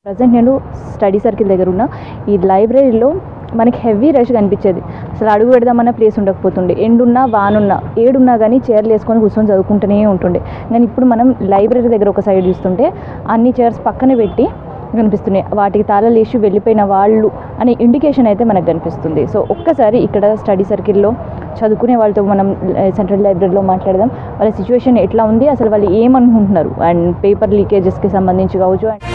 Present నేను study circle దగ్గర ఉన్న ఈ లైబ్రరీలో మనకి హెవీ రష్ కనిపించేది అసలు అడుగు పెడదామన్న ప్లేస్ ఉండకపోతుండే ఎండున్నా వానున్నా ఏడున్నా కానీ చైర్లు వేసుకొని కూర్చొని చదువుకుంటూనే ఉంటుండే కానీ ఇప్పుడు మనం లైబ్రరీ దగ్గర ఒక సైడ్ చూస్తుంటే అన్ని చైర్స్ పక్కన పెట్టి కనిపిస్తున్నాయి వాటికి తాళాలు వేసి వెళ్ళిపోయిన వాళ్ళు అనే ఇండికేషన్ అయితే మనకు కనిపిస్తుంది సో ఒక్కసారి ఇక్కడ స్టడీ సర్కిల్లో చదువుకునే వాళ్ళతో మనం సెంట్రల్ లైబ్రరీలో మాట్లాడదాం వాళ్ళ సిచ్యువేషన్ ఎట్లా ఉంది అసలు వాళ్ళు ఏమనుకుంటున్నారు అండ్ పేపర్ లీకేజెస్కి సంబంధించి కావచ్చు అండ్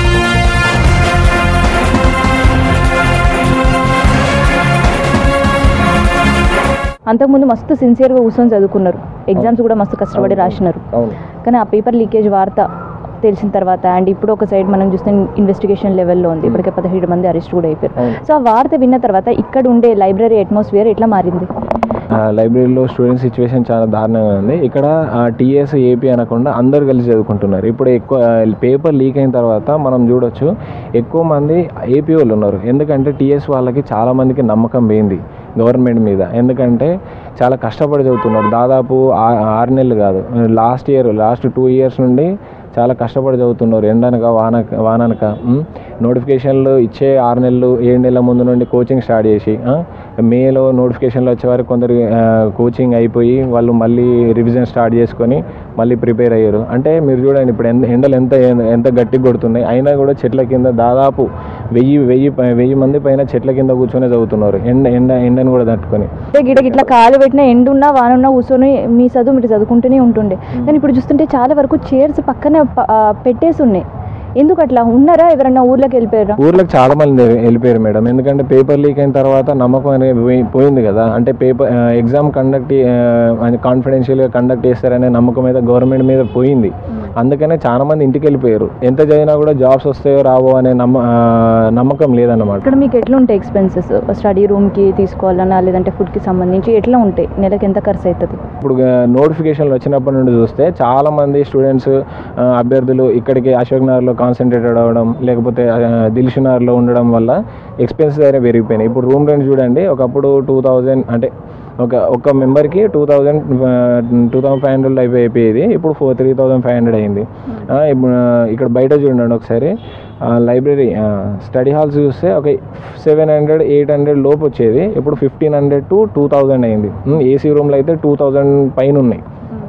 అంతకుముందు మస్తు సిన్సియర్గా కూర్చొని చదువుకున్నారు ఎగ్జామ్స్ కూడా మస్తు కష్టపడి రాసినారు అవును కానీ ఆ పేపర్ లీకేజ్ వార్త తెలిసిన తర్వాత అండ్ ఇప్పుడు ఒక సైడ్ మనం చూస్తే ఇన్వెస్టిగేషన్ లెవెల్లో ఉంది ఇప్పటికే పదిహేడు మంది అరెస్ట్ కూడా అయిపోయారు అవును. సో ఆ వార్త విన్న తర్వాత ఇక్కడ ఉండే లైబ్రరీ అట్మాస్ఫియర్ ఎట్లా మారింది ఆ, లైబ్రరీలో స్టూడెంట్ సిచ్యువేషన్ చాలా దారుణంగా ఉంది ఇక్కడ టీఎస్ ఏపీ అనకుండా అందరు కలిసి చదువుకుంటున్నారు ఇప్పుడు ఎక్కువ పేపర్ లీక్ అయిన తర్వాత మనం చూడొచ్చు ఎక్కువ మంది ఏపీ వాళ్ళు ఉన్నారు ఎందుకంటే టీఎస్ వాళ్ళకి చాలా మందికి నమ్మకం పోయింది గవర్నమెంట్ మీద ఎందుకంటే చాలా కష్టపడి చదువుతున్నారు దాదాపు ఆ- ఆరు నెలలు కాదు last year last two years నుండి చాలా కష్టపడి చదువుతున్నారు ఎండనక వానక వాననక ఉమ్, నోటిఫికేషన్లు ఇచ్చే ఆరు నెలలు ఏడు నెలల ముందు నుండి కోచింగ్ స్టార్ట్ చేసి ఆ, మేలో నోటిఫికేషన్లు వచ్చే వరకు కొందరు ఆ, కోచింగ్ అయిపోయి వాళ్ళు మళ్ళీ రివిజన్ స్టార్ట్ చేసుకొని మళ్ళీ ప్రిపేర్ అయ్యారు అంటే మీరు చూడండి ఇప్పుడు ఎంత ఎండలు ఎంత ఎంత గట్టిగా కొడుతున్నాయి అయినా కూడా చెట్ల కింద దాదాపు వెయ్యి వెయ్యి పై- వెయ్యి మంది పైన చెట్ల కింద కూర్చొని చదువుతున్నారు ఎండ ఎండ ఎండను కూడా తట్టుకొని అంటే గిట ఇట్లా కాలు పెట్టినా ఎండున్నా వానున్నా కూర్చొని మీ చదువు మీరు చదువుకుంటూనే ఉంటుండే కానీ ఇప్పుడు చూస్తుంటే చాలా వరకు చైర్స్ పక్కన ప- ఆ, పెట్టేసి ఉన్నాయి ఎందుకు అట్లా ఉన్నారా ఎవరన్నా ఊర్లోకి వెళ్ళిపోయారా ఊర్లోకి చాలా మంది వెళ్ళిపోయారు మేడం ఎందుకంటే పేపర్ లీక్ అయిన తర్వాత నమ్మకం అనేది పోయి- పోయింది కదా అంటే పేపర్ ఎగ్జామ్ కండక్ట్ కాన్ఫిడెన్షియల్గా కండక్ట్ చేస్తారనే నమ్మకం అయితే గవర్నమెంట్ మీద పోయింది అందుకనే చాలా మంది ఇంటికి వెళ్ళిపోయారు ఎంత చదివినా కూడా జాబ్స్ వస్తాయో రావో అనే నమ్మ ఆ, నమ్మకం లేదన్నమాట ఇక్కడ మీకు ఎట్లా ఉంటాయి ఎక్స్పెన్సెస్ స్టడీ రూమ్కి తీసుకోవాలన్నా లేదంటే ఫుడ్కి సంబంధించి ఎట్లా ఉంటాయి నెలకి ఎంత ఖర్చు అవుతుంది ఇప్పుడు నోటిఫికేషన్లు వచ్చినప్పటి నుండి చూస్తే చాలా మంది స్టూడెంట్స్ అభ్యర్థులు ఇక్కడికి అశోక్ నగర్లో కాన్సన్ట్రేటెడ్ అవ్వడం లేకపోతే దిల్షు నగర్లో ఉండడం వల్ల ఎక్స్పెన్సెస్ అయితే పెరిగిపోయినాయి ఇప్పుడు రూమ్ రెంట్ చూడండి ఒకప్పుడు టూ థౌజండ్ అంటే ఒక ఒక మెంబర్కి two thousand two thousand five hundred అయిపోయి అయిపోయేది ఇప్పుడు four three thousand five hundred అయింది ఆ, ఇప్పుడు ఆ, ఇక్కడ బయట చూడండి ఒకసారి లైబ్రరీ స్టడీ హాల్స్ చూస్తే ఒక సెవెన్ హండ్రెడ్ ఎయిట్ హండ్రెడ్ లోపు వచ్చేది ఇప్పుడు fifteen hundred to two thousand అయింది ఏసీ రూమ్లో అయితే టూ థౌజండ్ పైన ఉన్నాయి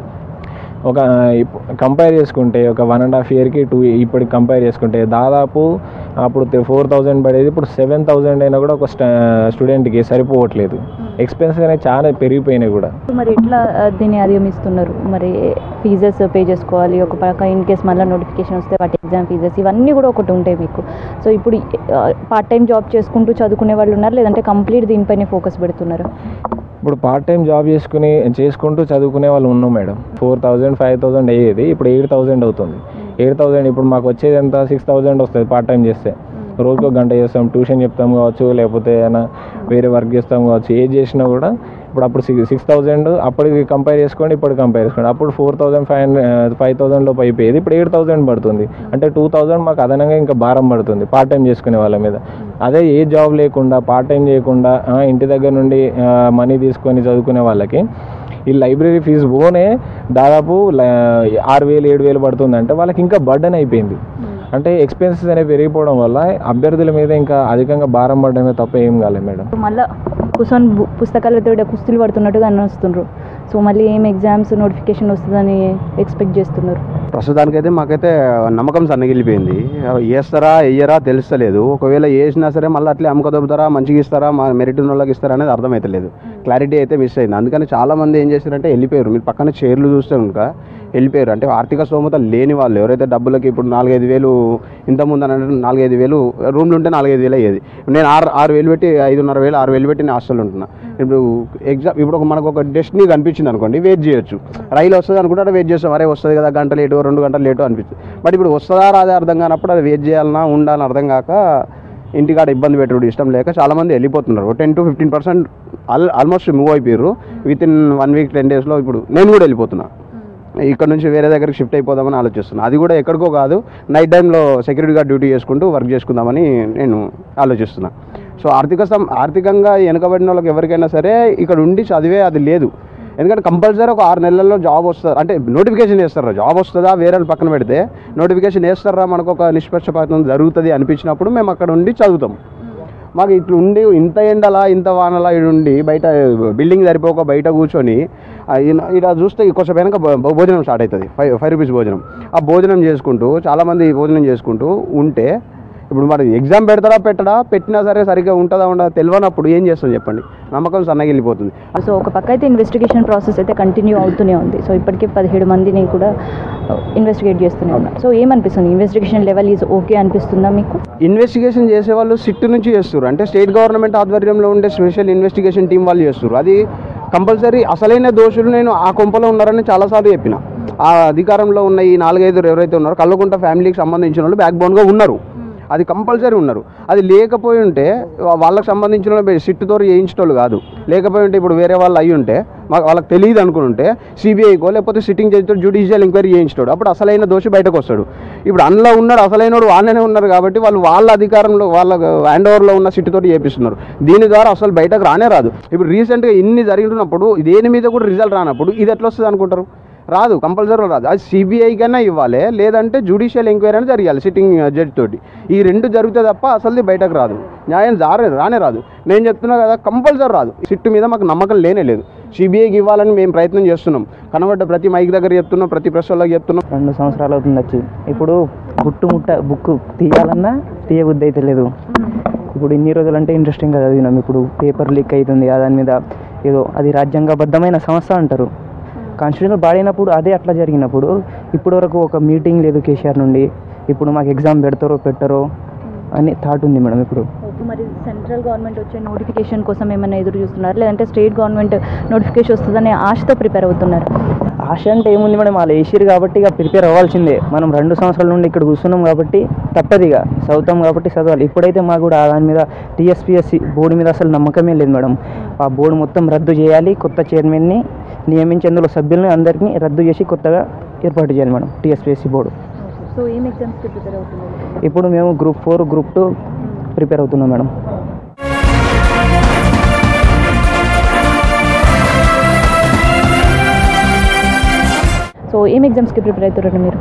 ఒక కంపేర్ చేసుకుంటే ఒక వన్ అండ్ హాఫ్ ఇయర్కి టూ ఇప్పటికి కంపేర్ చేసుకుంటే దాదాపు అప్పుడు ఫోర్ థౌజండ్ పడేది ఇప్పుడు సెవెన్ థౌజండ్ అయినా కూడా ఒక స్టూడెంట్కి సరిపోవట్లేదు ఎక్స్పెన్సెస్ అనేవి చాలా పెరిగిపోయినాయి కూడా మరి ఎట్లా ఆ, దీన్ని అధిగమిస్తున్నారు మరి ఫీజెస్ పే చేసుకోవాలి ఒక పక్క ఇన్ కేస్ మళ్ళీ నోటిఫికేషన్ వస్తే వాటి ఎగ్జామ్ ఫీజెస్ ఇవన్నీ కూడా ఒకటి ఉంటాయి మీకు సో ఇప్పుడు పార్ట్ టైం జాబ్ చేసుకుంటూ చదువుకునే వాళ్ళు ఉన్నారు లేదంటే కంప్లీట్ దీనిపైనే ఫోకస్ పెడుతున్నారు ఇప్పుడు పార్ట్ టైం జాబ్ చేసుకుని చేసుకుంటూ చదువుకునే వాళ్ళు ఉన్నాం madam four thousand five thousand అయ్యేది ఇప్పుడు ఎయిట్ థౌజండ్ అవుతుంది ఎయిట్ థౌజండ్ ఇప్పుడు మాకు వచ్చేది ఎంత సిక్స్ థౌజండ్ వస్తుంది పార్ట్ టైం చేస్తే రోజుకు ఒక గంట చేస్తాం ట్యూషన్ చెప్తాం కావచ్చు లేకపోతే ఏమైనా వేరే వర్క్ చేస్తాం కావచ్చు ఏది చేసినా కూడా ఇప్పుడు అప్పుడు సిక్స్ సిక్స్ థౌజండ్ అప్పటికి కంపేర్ చేసుకోండి ఇప్పుడు కంపేర్ చేసుకోండి అప్పుడు four thousand five hundred five thousand లోపు అయిపోయేది ఇప్పుడు ఎయిట్ థౌజండ్ పడుతుంది అంటే టూ థౌజండ్ మాకు అదనంగా ఇంకా భారం పడుతుంది పార్ట్ టైం చేసుకునే వాళ్ళ మీద అదే ఏ జాబ్ లేకుండా పార్ట్ టైం చేయకుండా ఆ, ఇంటి దగ్గర నుండి మనీ తీసుకొని చదువుకునే వాళ్ళకి ఈ లైబ్రరీ ఫీజు ఓనే దాదాపు ల- ఆరు వేలు ఏడు వేలు పడుతుంది అంటే వాళ్ళకి ఇంకా బర్డన్ అయిపోయింది అంటే ఎక్స్పెన్సెస్ అనేవి పెరిగిపోవడం వల్ల అభ్యర్థుల మీద ఇంకా అధికంగా భారం పడడమే తప్ప ఏం కాలేదు మేడం మళ్ళీ కూర్చొని బు- పుస్తకాలతో కుస్తీలు పడుతున్నట్టుగా అనిపిస్తుండ్రు సో మళ్ళీ ఏం ఎగ్జామ్స్ నోటిఫికేషన్ వస్తుందని ఎక్స్పెక్ట్ చేస్తున్నారు ప్రస్తుతానికైతే మాకైతే నమ్మకం సన్నగిలిపోయింది వేస్తారా వెయ్యరా తెలుస్తలేదు ఒకవేళ వేసినా సరే మళ్ళీ అట్లే అమ్మకదొబ్బుతారా మంచిగా ఇస్తారా మా మెరిట్ ఉన్న వాళ్ళకి ఇస్తారా అనేది అర్థమవుతలేదు క్లారిటీ అయితే మిస్ అయింది అందుకని చాలా మంది ఏం చేశారంటే వెళ్ళిపోయారు మీరు పక్కన చైర్లు చూస్తే కనుక వెళ్ళిపోయారు అంటే ఆర్థిక స్తోమత లేని వాళ్ళు ఎవరైతే డబ్బులకి ఇప్పుడు నాలుగైదు వేలు ఇంతకుముందు అని అంటే నాలుగైదు వేలు రూమ్లు ఉంటే నాలుగైదు వేలు అయ్యేది నేను ఆరు ఆరు వేలు పెట్టి ఐదున్నర వేలు ఆరు వేలు పెట్టి నేను హాస్టల్ ఉంటున్నా ఇప్పుడు ఎగ్జామ్ ఇప్పుడు ఒక మనకు ఒక డెస్టినీ కనిపించింది అనుకోండి వెయిట్ చేయొచ్చు రైలు వస్తుంది అనుకుంటే వెయిట్ చేస్తాం అరే వస్తుంది కదా గంట లేటు రెండు గంటలు లేటు అనిపిస్తుంది బట్ ఇప్పుడు వస్తుందా రాదే అర్థం కానప్పుడు అది వెయిట్ చేయాలన్నా ఉండాలని అర్థం కాక ఇంటికాడ ఇబ్బంది పెట్టడం ఇష్టం లేక చాలామంది వెళ్ళిపోతున్నారు ten to fifteen percent all almost move అయిపోయారు within one week ten డేస్లో ఇప్పుడు నేను కూడా వెళ్ళిపోతున్నా ఇక్కడ నుంచి వేరే దగ్గరికి షిఫ్ట్ అయిపోదామని ఆలోచిస్తున్నాను అది కూడా ఎక్కడికో కాదు నైట్ టైంలో సెక్యూరిటీ గార్డ్ డ్యూటీ చేసుకుంటూ వర్క్ చేసుకుందామని నేను ఆలోచిస్తున్నా సో ఆర్థిక సం ఆర్థికంగా వెనుకబడిన వాళ్ళకి ఎవరికైనా సరే ఇక్కడ ఉండి చదివే అది లేదు ఎందుకంటే కంపల్సరీ ఒక ఆరు నెలల్లో జాబ్ వస్తుంది అంటే నోటిఫికేషన్ వేస్తారా జాబ్ వస్తుందా వేరే వాళ్ళు పక్కన పెడితే నోటిఫికేషన్ వేస్తారా మనకు ఒక నిష్పక్షపాతం జరుగుతుంది అనిపించినప్పుడు మేము అక్కడ ఉండి చదువుతాం మాకు ఇట్లా ఉండి ఇంత ఎండలా ఇంత వానలా ఇటు ఉండి బయట బిల్డింగ్ సరిపోక బయట కూర్చొని ఆ ఈయన- ఈడ చూస్తే కొంచెం వెనక భో- భోజనం స్టార్ట్ అవుతుంది ఫైవ్ ఫైవ్ రూపీస్ భోజనం ఆ భోజనం చేసుకుంటూ చాలామంది భోజనం చేసుకుంటూ ఉంటే ఇప్పుడు మరి ఎగ్జామ్ పెడతారా పెట్టడా పెట్టినా సరే సరిగ్గా ఉంటుందా ఉండదా తెలియనప్పుడు ఏం చేస్తాం చెప్పండి నమ్మకం సన్నగిల్లిపోతుంది సో ఒక పక్క అయితే ఇన్వెస్టిగేషన్ ప్రాసెస్ అయితే కంటిన్యూ అవుతూనే ఉంది సో ఇప్పటికే పదిహేడు మందిని కూడా ఇన్వెస్టిగేట్ చేస్తూనే ఉన్నారు సో ఏమనిపిస్తుంది ఇన్వెస్టిగేషన్ లెవెల్ ఈజ్ ఓకే అనిపిస్తుందా మీకు ఇన్వెస్టిగేషన్ చేసే వాళ్ళు సిట్ నుంచి చేస్తారు అంటే స్టేట్ గవర్నమెంట్ ఆధ్వర్యంలో ఉండే స్పెషల్ ఇన్వెస్టిగేషన్ టీం వాళ్ళు చేస్తారు అది కంపల్సరీ అసలైన దోషులు నేను ఆ కొంపలో ఉన్నారని చాలాసార్లు చెప్పిన ఆ అధికారంలో ఉన్న ఈ నాలుగైదు ఎవరైతే ఉన్నారో కల్లకుంట ఫ్యామిలీకి సంబంధించిన వాళ్ళు బ్యాక్ బోన్గా ఉన్నారు అది కంపల్సరీ ఉన్నారు అది లేకపోయి ఉంటే వా- వాళ్ళకి సంబంధించిన వాళ్ళు సిట్టుతో చేయించేటోళ్ళు కాదు లేకపోయి ఉంటే ఇప్పుడు వేరే వాళ్ళు అయి ఉంటే మాకు వాళ్ళకి తెలియదు అనుకుని ఉంటే సిబిఐకో లేకపోతే సిట్టింగ్ జడ్జితో జ్యుడిషియల్ ఎంక్వైరీ చేయించాడు అప్పుడు అసలైన దోషి బయటకు వస్తాడు ఇప్పుడు అందులో ఉన్నాడు అసలైనడు వాళ్ళనే ఉన్నారు కాబట్టి వాళ్ళు వాళ్ళ అధికారంలో వాళ్ళ హ్యాండ్ ఓవర్లో ఉన్న సిట్టుతోటి చేపిస్తున్నారు దీని ద్వారా అసలు బయటకు రానే రాదు ఇప్పుడు రీసెంట్గా ఇన్ని జరిగినప్పుడు దేని మీద కూడా రిజల్ట్ రానప్పుడు ఇది ఎట్లా వస్తుంది అనుకుంటారు రాదు కంపల్సరీ రాదు అది సిబిఐ కన్నా ఇవ్వాలి లేదంటే జ్యుడిషియల్ ఎంక్వైరీ అని జరగాలి సిట్టింగ్ జడ్జి తోటి ఈ రెండు జరిగితే తప్ప అసలు బయటకు రాదు న్యాయం జారే రానే రాదు నేను చెప్తున్నా కదా కంపల్సరీ రాదు సిట్టు మీద మాకు నమ్మకం లేనే లేదు సిబిఐకి ఇవ్వాలని మేము ప్రయత్నం చేస్తున్నాం కనబడ్డ ప్రతి మైక్ దగ్గర చెప్తున్నాం ప్రతి ప్రెస్ వాళ్ళకి చెప్తున్నాం రెండు సంవత్సరాలు అవుతుంది వచ్చి ఇప్పుడు గుట్టుముట్ట బుక్ తీయాలన్నా తీయబుద్ధి అయితే లేదు ఇప్పుడు ఇన్ని రోజులు అంటే ఇంట్రెస్టింగ్గా చదివినాం ఇప్పుడు పేపర్ లీక్ అవుతుంది ఆ దాని మీద ఏదో అది రాజ్యాంగబద్ధమైన సంస్థ అంటారు కాన్స్టిట్యూషన్ బాడైనప్పుడు అదే అట్లా జరిగినప్పుడు ఇప్పటి వరకు ఒక మీటింగ్ లేదు కేసీఆర్ నుండి ఇప్పుడు మాకు ఎగ్జామ్ పెడతారో పెట్టరో అని థాట్ ఉంది మేడం ఇప్పుడు ఓకే మరి సెంట్రల్ గవర్నమెంట్ వచ్చే నోటిఫికేషన్ కోసం ఏమైనా ఎదురు చూస్తున్నారు లేదంటే స్టేట్ గవర్నమెంట్ నోటిఫికేషన్ వస్తుందనే ఆశతో ప్రిపేర్ అవుతున్నారు ఆశ అంటే ఏముంది మేడం వాళ్ళు వేసిరు కాబట్టి ఇక ప్రిపేర్ అవ్వాల్సిందే మనం రెండు సంవత్సరాల నుండి ఇక్కడ కూర్చున్నాం కాబట్టి తప్పదు ఇక చదువుతాం కాబట్టి చదవాలి ఇప్పుడైతే మాకు కూడా దాని మీద టీఎస్పీఎస్సి బోర్డు మీద అసలు నమ్మకమే లేదు మేడం ఆ బోర్డు మొత్తం రద్దు చేయాలి కొత్త చైర్మన్ని నియమించి అందులో సభ్యుల్ని అందరినీ రద్దు చేసి కొత్తగా ఏర్పాటు చేయాలి మేడం టీఎస్పీఎస్సి బోర్డు సో ఏం ఎగ్జామ్స్కి ప్రిపేర్ అవుతున్నారు ఇప్పుడు మేము group four group two prepare అవుతున్నాం మేడం సో ఏం ఎగ్జామ్స్కి ప్రిపేర్ అవుతారండి మీరు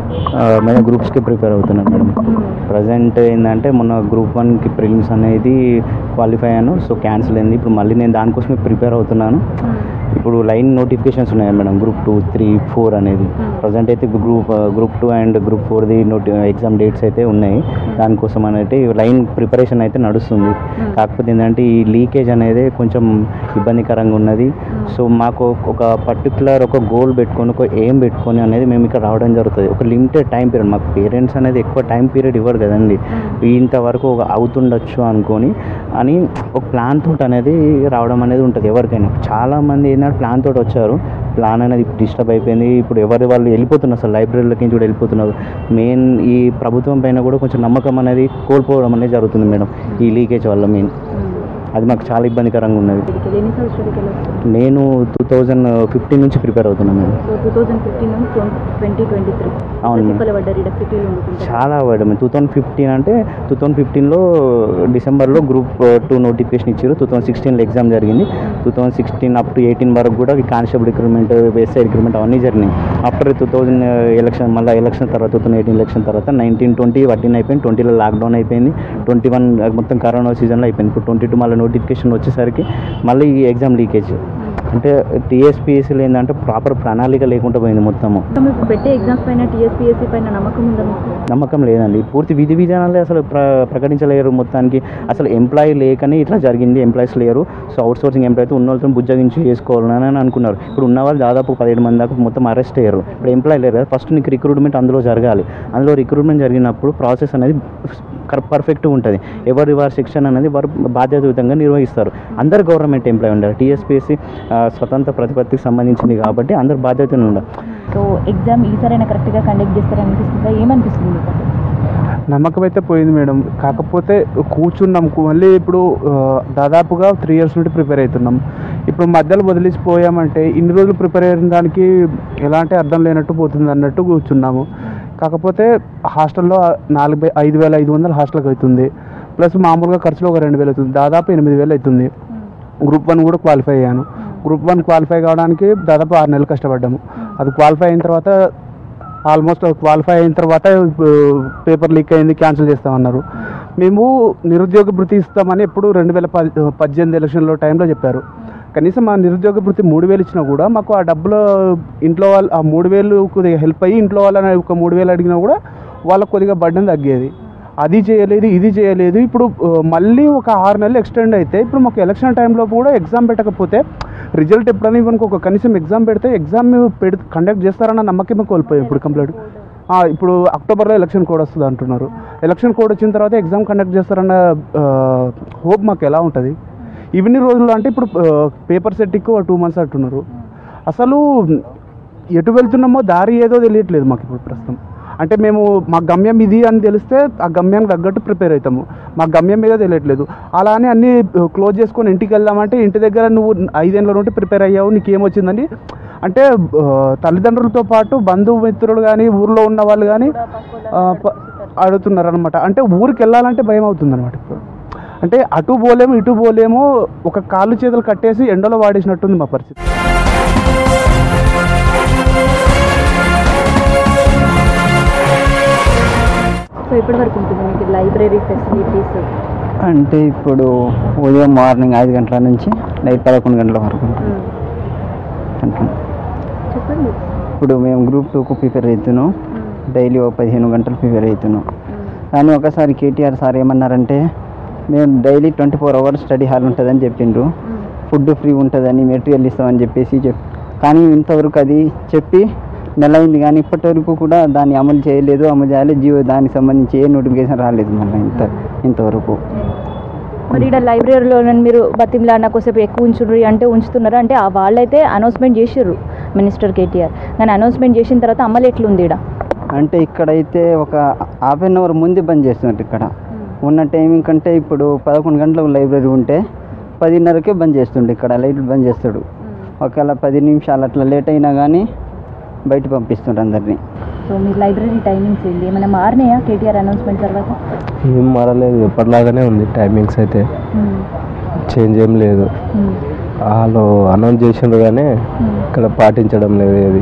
మేము గ్రూప్స్కి ప్రిపేర్ అవుతున్నాం మేడం ప్రజెంట్ ఏంటంటే మొన్న గ్రూప్ వన్కి ప్రిలిమ్స్ అనేది క్వాలిఫై అయ్యాను సో క్యాన్సిల్ అయింది ఇప్పుడు మళ్ళీ నేను దానికోసమే ప్రిపేర్ అవుతున్నాను ఇప్పుడు లైన్ నోటిఫికేషన్స్ ఉన్నాయి madam group two three four అనేది ప్రజెంట్ అయితే group group two and group ఫోర్ది నోటి ఎగ్జామ్ డేట్స్ అయితే ఉన్నాయి దానికోసం అనేది లైన్ ప్రిపరేషన్ అయితే నడుస్తుంది కాకపోతే ఏంటంటే ఈ లీకేజ్ అనేది కొంచెం ఇబ్బందికరంగా ఉన్నది సో మాకు ఒక పర్టికులర్ ఒక గోల్ పెట్టుకొని ఒక ఏం పెట్టుకొని అనేది మేము ఇక్కడ రావడం జరుగుతుంది ఒక లిమిటెడ్ టైం పీరియడ్ మాకు పేరెంట్స్ అనేది ఎక్కువ టైం పీరియడ్ ఇవ్వరు కదండి ఇంతవరకు ఒక అవుతుండొచ్చు అనుకొని అని ఒక ప్లాన్ తోటి అనేది రావడం అనేది ఉంటుంది ఎవరికైనా చాలామంది ఏంటంటే ప్లాన్ తోటి వచ్చారు ప్లాన్ అనేది డిస్టర్బ్ అయిపోయింది ఇప్పుడు ఎవరి వాళ్ళు వెళ్ళిపోతున్నారు అసలు లైబ్రరీలకి నుంచి కూడా వెళ్ళిపోతున్నారు మెయిన్ ఈ ప్రభుత్వం పైన కూడా కొంచెం నమ్మకం అనేది కోల్పోవడం అనేది జరుగుతుంది మేడం ఈ లీకేజ్ వల్ల మెయిన్ అది మాకు చాలా ఇబ్బందికరంగా ఉన్నది ఎన్ని సంవత్సరాలకి వెళ్ళొచ్చు నేను టూ థౌజండ్ ఫిఫ్టీన్ నుంచి ప్రిపేర్ అవుతున్నాను madam so two thousand fifteen twenty twenty three అవును. తిప్పలు పడ్డారు ఇక్కడ సిటీలో అనుకుంటా చాలా మేడం టూ థౌజండ్ ఫిఫ్టీన్ అంటే టూ థౌజండ్ ఫిఫ్టీన్లో డిసెంబర్లో గ్రూప్ టూ నోటిఫికేషన్ ఇచ్చారు టూ థౌజండ్ సిక్స్టీన్లో ఎగ్జామ్ జరిగింది two thousand sixteen up to eighteen వరకు కూడా కానిస్టేబుల్ రిక్రూట్మెంట్ ఎస్ఐ రిక్రూట్మెంట్ అవన్నీ జరిగినాయి ఆఫ్టర్ టూ థౌజండ్ ఎలక్షన్ మళ్ళీ ఎలక్షన్ తర్వాత టూ థౌసండ్ ఎయిటీన్ ఎలక్షన్ తర్వాత నైన్టీన్ ట్వంటీ వడ్డీన్ అయిపోయింది ట్వంటీలో లాక్డౌన్ అయిపోయింది ట్వంటీ వన్ మొత్తం కరోనా సీజన్లో అయిపోయింది ఇప్పుడు ట్వంటీ టూ మళ్ళీ నోటిఫికేషన్ వచ్చేసరికి మళ్ళీ ఈ ఎగ్జామ్ లీకేజ్ అంటే టీఎస్పీఎస్సీలో ఏంటంటే ప్రాపర్ ప్రణాళిక లేకుండా పోయింది మొత్తము సో మీకు పెట్టే ఎగ్జామ్స్ పైన టీఎస్పీఎస్సీ పైన నమ్మకం ఉందా మీకు నమ్మకం లేదండి పూర్తి విధి విధానాలే అసలు ప్ర ప్రకటించలేరు మొత్తానికి అసలు ఎంప్లాయీ లేకని ఇట్లా జరిగింది ఎంప్లాయీస్ లేరు సో అవుట్ సోర్సింగ్ ఎంప్లాయీ అయితే ఉన్న వాళ్ళతో బుజ్జగించి చేసుకోవాలని అని అనుకున్నారు ఇప్పుడు ఉన్న వాళ్ళు దాదాపు పదిహేడు మంది దాకా మొత్తం అరెస్ట్ అయ్యారు ఇప్పుడు ఎంప్లాయీ లేరు కదా ఫస్ట్ నీకు రిక్రూట్మెంట్ అందులో జరగాలి అందులో రిక్రూట్మెంట్ జరిగినప్పుడు ప్రాసెస్ అనేది పర్ఫెక్ట్గా ఉంటుంది ఎవరి వారి శిక్షణ అనేది వారు బాధ్యతాయుతంగా నిర్వహిస్తారు అందరు గవర్నమెంట్ ఎంప్లాయీ ఉండాలి టీఎస్పీఎస్సీ స్వతంత్ర ప్రతిపత్తికి సంబంధించింది కాబట్టి అందరు బాధ్యతను ఉండాలి సో ఎగ్జామ్ ఈసారైనా కరెక్ట్గా కండక్ట్ చేస్తారనిపిస్తుందా ఏమనిపిస్తుంది మీకు అసలు? నమ్మకం అయితే పోయింది మేడం కాకపోతే కూర్చున్నాం కు- మళ్ళీ ఇప్పుడు ఆ, దాదాపుగా త్రీ ఇయర్స్ నుండి ప్రిపేర్ అవుతున్నాం ఇప్పుడు మధ్యలో వదిలిసిపోయామంటే ఇన్ని రోజులు ప్రిపేర్ అయిన దానికి ఎలాంటి అర్థం లేనట్టు పోతుంది అన్నట్టు కూర్చున్నాము కాకపోతే హాస్టల్లో నాలుగు వే- ఐదు వేల ఐదు వందలు హాస్టల్కి అవుతుంది ప్లస్ మామూలుగా ఖర్చులో ఒక రెండు వేలు అవుతుంది దాదాపు ఎనిమిది వేలు అవుతుంది గ్రూప్ వన్ కూడా క్వాలిఫై అయ్యాను గ్రూప్ వన్ క్వాలిఫై కావడానికి దాదాపు ఆరు నెలలు కష్టపడ్డాము అది క్వాలిఫై అయిన తర్వాత ఆల్మోస్ట్ క్వాలిఫై అయిన తర్వాత పేపర్ లీక్ అయింది క్యాన్సిల్ చేస్తామన్నారు మేము నిరుద్యోగ భృతి ఇస్తామని ఎప్పుడు రెండు వేల పది పద్దెనిమిది ఎలక్షన్లో టైంలో చెప్పారు కనీసం ఆ నిరుద్యోగ భృతి మూడు వేలు ఇచ్చినా కూడా మాకు ఆ డబ్బులు ఇంట్లో వాళ్ళు ఆ మూడు వేలు కొద్దిగా హెల్ప్ అయ్యి ఇంట్లో వాళ్ళని ఒక మూడు వేలు అడిగినా కూడా వాళ్ళకు కొద్దిగా బడ్డం తగ్గేది అది చేయలేదు ఇది చేయలేదు ఇప్పుడు ఆ, మళ్ళీ ఒక ఆరు నెలలు ఎక్స్టెండ్ అయితే ఇప్పుడు మాకు ఎలక్షన్ టైంలో కూడా ఎగ్జామ్ పెట్టకపోతే రిజల్ట్ ఎప్పుడైనా ఇవ్వడానికి ఒక కనీసం ఎగ్జామ్ పెడితే ఎగ్జామ్ పెడి కండక్ట్ చేస్తారన్న నమ్మకమే కోల్పోయాం ఇప్పుడు కంప్లీట్ ఆ, ఇప్పుడు అక్టోబర్లో ఎలక్షన్ కోడ్ వస్తుంది అంటున్నారు ఎలక్షన్ కోడ్ వచ్చిన తర్వాత ఎగ్జామ్ కండక్ట్ చేస్తారన్న హోప్ మాకు ఎలా ఉంటుంది ఇవన్నీ రోజులు అంటే ఇప్పుడు పేపర్ సెట్కి టూ మంత్స్ అంటున్నారు అసలు ఎటు వెళ్తున్నామో దారి ఏదో తెలియట్లేదు మాకు ఇప్పుడు ప్రస్తుతం అంటే మేము మా గమ్యం ఇది అని తెలిస్తే ఆ గమ్యానికి తగ్గట్టు ప్రిపేర్ అవుతాము మా గమ్యం ఏదో తెలియట్లేదు అలా అని అన్నీ క్లోజ్ చేసుకొని ఇంటికి వెళ్దామంటే ఇంటి దగ్గర నువ్వు ఐదేళ్ళ నుండి ప్రిపేర్ అయ్యావు నీకు ఏమొచ్చిందని అంటే ఆ, తల్లిదండ్రులతో పాటు బంధుమిత్రులు కానీ ఊర్లో ఉన్న వాళ్ళు కానీ అడుగుతున్నారు అనమాట అంటే ఊరికి వెళ్ళాలంటే భయం అవుతుంది అనమాట ఇప్పుడు అంటే అటు పోలేము ఇటు పోలేము ఒక కాళ్ళు చేతులు కట్టేసి ఎండలో వాడేసినట్టుంది మా పరిస్థితి సో ఇప్పటి వరకు ఉంటుంది మీకు లైబ్రరీ ఫెసిలిటీస్ అంటే ఇప్పుడు ఉదయం మార్నింగ్ ఐదు గంటల నుంచి నైట్ పదకొండు గంటల వరకు ఉంటుంది. అంటున్నా. చెప్పండి ఇప్పుడు మేము గ్రూప్ టూకు ప్రిపేర్ అవుతున్నాం డైలీ ఒక పదిహేను గంటలు ప్రిపేర్ అవుతున్నాం కానీ ఒకసారి కేటీఆర్ సార్ ఏమన్నారంటే మేము daily twenty four hours study hall ఉంటుందని చెప్పిండ్రు ఫుడ్ ఫ్రీ ఉంటుందని మెటీరియల్ ఇస్తామని చెప్పేసి చెప్ కానీ ఇంతవరకు అది చెప్పి నెల అయింది కానీ ఇప్పటి వరకు కూడా దాన్ని అమలు చేయలేదు అమలు చేయాలి జియో దానికి సంబంధించి ఏ నోటిఫికేషన్ రాలేదు మళ్ళీ ఇంత ఇంతవరకు మరి ఇక్కడ లైబ్రరీలో మీరు బతిమిలా నాకు కొద్దిసేపు ఎక్కువ ఉంచుర్రి అంటే ఉంచుతున్నారు అంటే ఆ వాళ్ళైతే అనౌన్స్మెంట్ చేసిర్రు మినిస్టర్ కేటీఆర్ కానీ అనౌన్స్మెంట్ చేసిన తర్వాత అమలు ఎట్లుంది ఇక్కడ అంటే ఇక్కడైతే ఒక హాఫ్ అన్ అవర్ ముందే బంద్ చేస్తున్నట్టు ఇక్కడ ఉన్న టైమింగ్ కంటే ఇప్పుడు పదకొండు గంటలకు లైబ్రరీ ఉంటే పదిన్నరకే బంద్ చేస్తుండే ఇక్కడ లైట్లు బంద్ చేస్తాడు ఒకవేళ పది నిమిషాలు అట్లా లేట్ అయినా కానీ బయట పంపిస్తుండ్రు అందరినీ సో మీ లైబ్రరీ టైమింగ్స్ ఏంటి ఏమైనా మారినాయా కేటీఆర్ అనౌన్స్మెంట్ తర్వాత ఏం మారలేదు ఎప్పటిలాగానే ఉంది టైమింగ్స్ అయితే చేంజ్ ఏం లేదు వాళ్ళు అనౌన్స్ చేసిండ్రు కానీ ఇక్కడ పాటించడం లేదు ఏది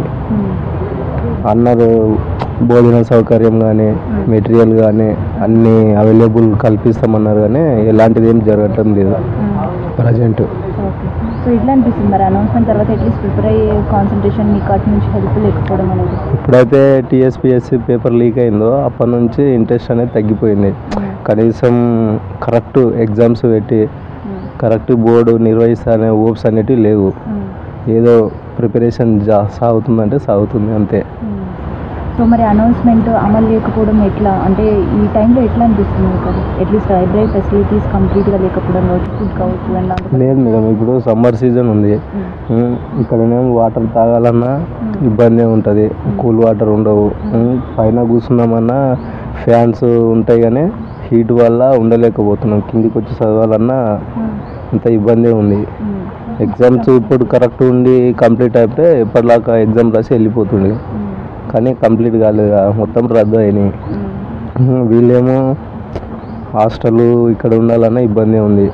అన్నారు భోజన సౌకర్యం కానీ మెటీరియల్ కానీ అన్నీ అవైలబుల్ కల్పిస్తామన్నారు కానీ ఎలాంటిది ఏం జరగటం లేదు ప్రజెంట్ ఓకే సో ఇట్లా అనిపిస్తుంది మరి అనౌన్స్మెంట్ తర్వాత అట్లీస్ట్ ప్రిపేర్ అయ్యే కాన్సన్ట్రేషన్ మీకు అటు నుంచి హెల్ప్ లేకపోవడం అనేది ఇప్పుడైతే టీఎస్పిఎస్సి పేపర్ లీక్ అయిందో అప్పటి నుంచి ఇంట్రెస్ట్ అనేది తగ్గిపోయింది కనీసం కరెక్ట్ ఎగ్జామ్స్ పెట్టి కరెక్ట్ బోర్డు నిర్వహిస్తానే ఓప్స్ అనేటివి లేవు ఏదో ప్రిపరేషన్ జా సాగుతుందంటే సాగుతుంది అంతే సో మరి అనౌన్స్మెంట్ అమలు లేకపోవడం ఎట్లా అంటే ఈ టైంలో ఎట్లా అనిపిస్తుంది మీకు అది అట్లీస్ట్ లైబ్రరీ ఫెసిలిటీస్ కంప్లీట్గా లేకపోవడం కావచ్చు ఫుడ్ కావచ్చు అండ్ దాంట్లో లేదు మేడం ఇప్పుడు సమ్మర్ సీజన్ ఉంది ఉమ్, ఇక్కడనేమో వాటర్ తాగాలన్నా ఇబ్బంది ఉంటుంది కూల్ వాటర్ ఉండవు ఉమ్, పైన కూర్చున్నామన్నా ఫ్యాన్స్ ఉంటాయి కానీ హీట్ వల్ల ఉండలేకపోతున్నాం కిందికి వచ్చి చదవాలన్నా అంత ఇబ్బంది ఉంది ఎగ్జామ్స్ ఇప్పుడు కరెక్ట్ ఉండి కంప్లీట్ అయితే ఎప్పటిలాగా ఎగ్జామ్ రాసి వెళ్ళిపోతుంది కానీ కంప్లీట్ కాలేదు కదా, మొత్తం రద్దు అయినాయి ఉమ్, వీళ్ళేమో హాస్టల్ ఇక్కడ ఉండాలన్నా ఇబ్బంది ఉంది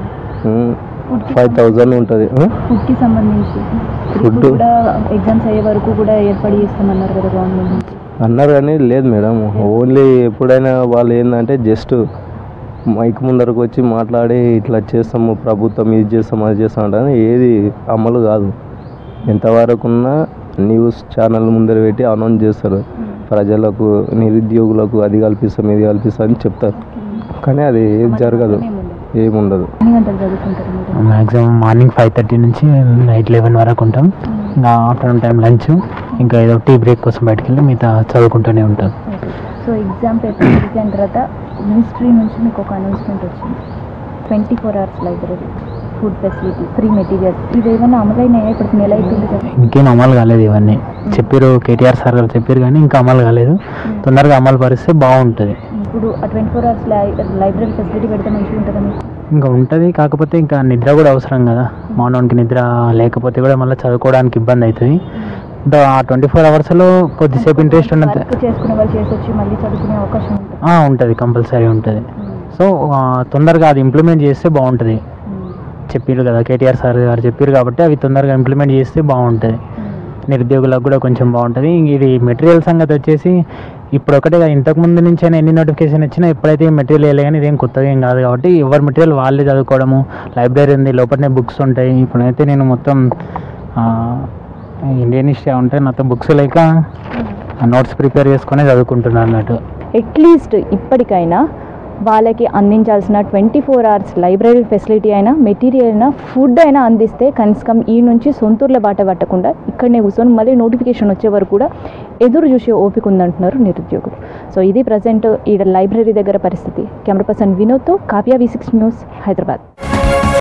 ఫైవ్ థౌజండ్ ఉంటుంది ఫుడ్కి సంబంధించి Food? ఫుడ్ కూడా ఎగ్జామ్స్ అయ్యే వరకు కూడా ఏర్పాటు చేస్తామన్నారు కదా గవర్నమెంట్ నుంచి అన్నారు కానీ లేదు మేడం ఓన్లీ ఎప్పుడైనా వాళ్ళు ఏంటంటే జస్ట్ మైక్ ముందరకు వచ్చి మాట్లాడి ఇట్లా చేస్తాము ప్రభుత్వం ఇది చేస్తాం అది చేస్తాం అంటే ఏది అమలు కాదు ఎంతవరకు ఉన్నా న్యూస్ ఛానల్ ముందర పెట్టి అనౌన్స్ చేస్తారు ప్రజలకు నిరుద్యోగులకు అది కల్పిస్తాం ఇది కల్పిస్తాం అని చెప్తారు కానీ అది ఏది జరగదు ఏముండదు ఎన్ని గంటలు చదువుకుంటారు మీరు మ్యాక్సిమం మార్నింగ్ ఫైవ్ థర్టీ నుంచి నైట్ లెవెన్ వరకు ఉంటాం ఇంకా ఆఫ్టర్నూన్ టైం లంచ్ ఇంకా ఏదో టీ బ్రేక్ కోసం బయటకు వెళ్ళి మిగతా చదువుకుంటూనే ఉంటాం సో ఎగ్జామ్ పేపర్ లీక్ అయిన తర్వాత మినిస్ట్రీ నుంచి మీకు ఒక అనౌన్స్మెంట్ వచ్చింది twenty four hours library food facility free materials ఇది ఏమైనా అమలైనాయా ఇప్పుడు నెల అవుతుంది కదా ఇంకేం అమలు కాలేదు ఇవన్నీ చెప్పారు కేటీఆర్ సార్ గారు చెప్పారు కానీ ఇంకా అమలు కాలేదు తొందరగా అమలు పరిస్తే బాగుంటుంది ఇప్పుడు ఆ twenty four hours library facility పెడితే మంచిగా ఉంటుందా మీకు ఇంకా ఉంటుంది కాకపోతే ఇంకా నిద్ర కూడా అవసరం కదా మానవునికి నిద్ర లేకపోతే కూడా మళ్ళీ చదువుకోవడానికి ఇబ్బంది అవుతుంది దా- ఆ ట్వంటీ ఫోర్ అవర్స్లో కొద్దిసేపు ఇంట్రెస్ట్ ఉన్నది వర్క్ చేసుకునే వాళ్ళు చేసి వచ్చి మళ్ళీ చదువుకునే అవకాశం ఉంటుంది ఉంటుంది కంపల్సరీ ఉంటుంది సో ఆ, తొందరగా అది ఇంప్లిమెంట్ చేస్తే బాగుంటుంది చెప్పారు కదా కేటీఆర్ సార్ గారు చెప్పారు కాబట్టి అవి తొందరగా ఇంప్లిమెంట్ చేస్తే బాగుంటుంది నిరుద్యోగులకు కూడా కొంచెం బాగుంటుంది ఇది మెటీరియల్ సంగతి వచ్చేసి ఇప్పుడు ఒకటే కాదు, ఇంతకు ముందు నుంచి అయినా ఎన్ని నోటిఫికేషన్ వచ్చినా ఎప్పుడైతే మెటీరియల్ వేయలే కానీ ఇదేం కొత్తగా ఏం కాదు కాబట్టి ఎవరి మెటీరియల్ వాళ్ళే చదువుకోవడము లైబ్రరీ ఉంది లోపలనే బుక్స్ ఉంటాయి ఇప్పుడైతే నేను మొత్తం ఆ, ఇండియన్ హిస్టరీ ఉంటే నాతో బుక్స్ లేక నోట్స్ ప్రిపేర్ చేసుకొని చదువుకుంటున్నాను అన్నట్టు అట్లీస్ట్ ఇప్పటికైనా వాళ్ళకి అందించాల్సిన twenty four hours library facility అయినా మెటీరియల్ అయినా ఫుడ్ అయినా అందిస్తే కనీసం ఈ నుంచి సొంతూర్ల బాట పట్టకుండా ఇక్కడనే కూర్చొని మళ్ళీ నోటిఫికేషన్ వచ్చే వరకు కూడా ఎదురు చూసే ఓపిక ఉందంటున్నారు నిరుద్యోగులు సో ఇది ప్రజెంట్ ఈ లైబ్రరీ దగ్గర పరిస్థితి కెమెరా పర్సన్ వినోద్తో Kavya V six news Hyderabad